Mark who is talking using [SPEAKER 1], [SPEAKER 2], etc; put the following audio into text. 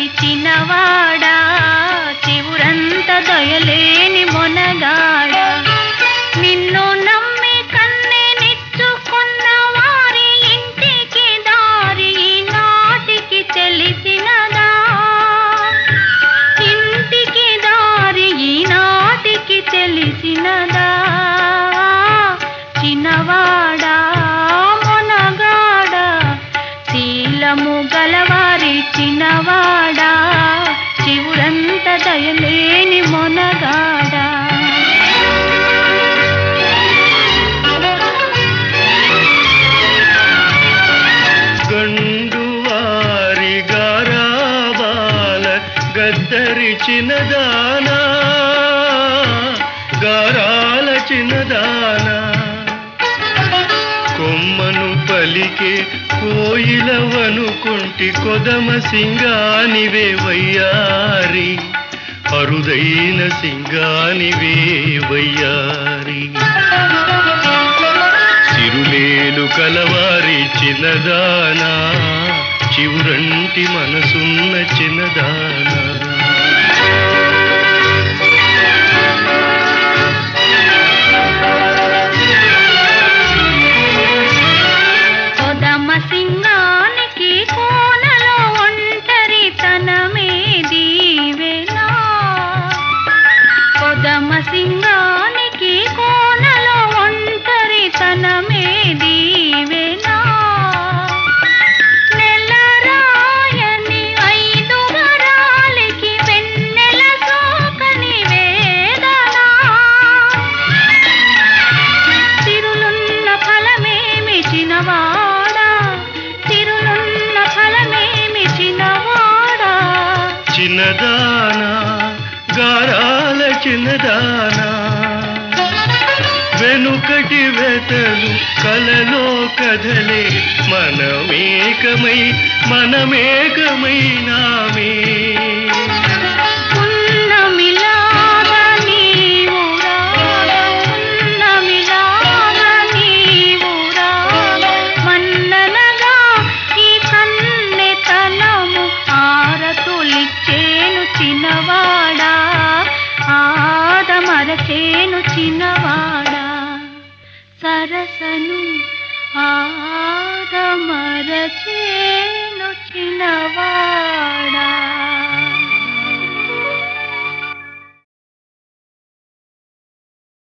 [SPEAKER 1] చిన్నవాడా చివురంత దయలేని మొనగాడ నిన్ను నమ్మి కన్నెనిచ్చుకున్న వారి ఇంటికి దారి ఈనాటికి తెలిసినదా ఇంటికి దారి ఈనాటికి తెలిసినదా చిన్నవాడా మొనగాడా శీలము గలవారి చిన్నవాడా చివురంత దయలేని మొనగాడా
[SPEAKER 2] గండు వారి గారాబాల గద్దరి చిన్నదానా గారాల చిన్నదానా కొమ్మను పలికే కోయిలవనుకుంటి కొదమ సింగానివే వయ్యారి అరుదైన సింగానివే వయ్యారి సిరులేలు కలవారి చిన్నదానా చివురంటి మనసున్న చిన్నదానా
[SPEAKER 1] కొదమ సింగానికి కోనలో ఒంటరి తనమే దీవెనా కొదమ సింగానికి కోనలో ఒంటరి తనమే దీవెనా నెలరాయని ఐదు వరాలకి వెన్నెల సోకని వేదనా తిరులున్న ఫలమేమి చినవాడా తిరులున్న ఫలమేమి చినవాడా
[SPEAKER 2] చిన్నదానా గారాల చిన్నదానా వెనుకటి వెతలు కలలో కదలే మనమేకమై మనమేకమైనామే
[SPEAKER 1] ఉన్నమిలాగా నీవు రాగా, ఉన్నమిలాగా నీవు రాగా, మన్ననగా ఈ కన్నెతనము ఆరతులిచ్చేను చిన్నవాడా ఆదమరచేను చిన్నవాడా సరసను ఆదమరచేను చిన్నవాడా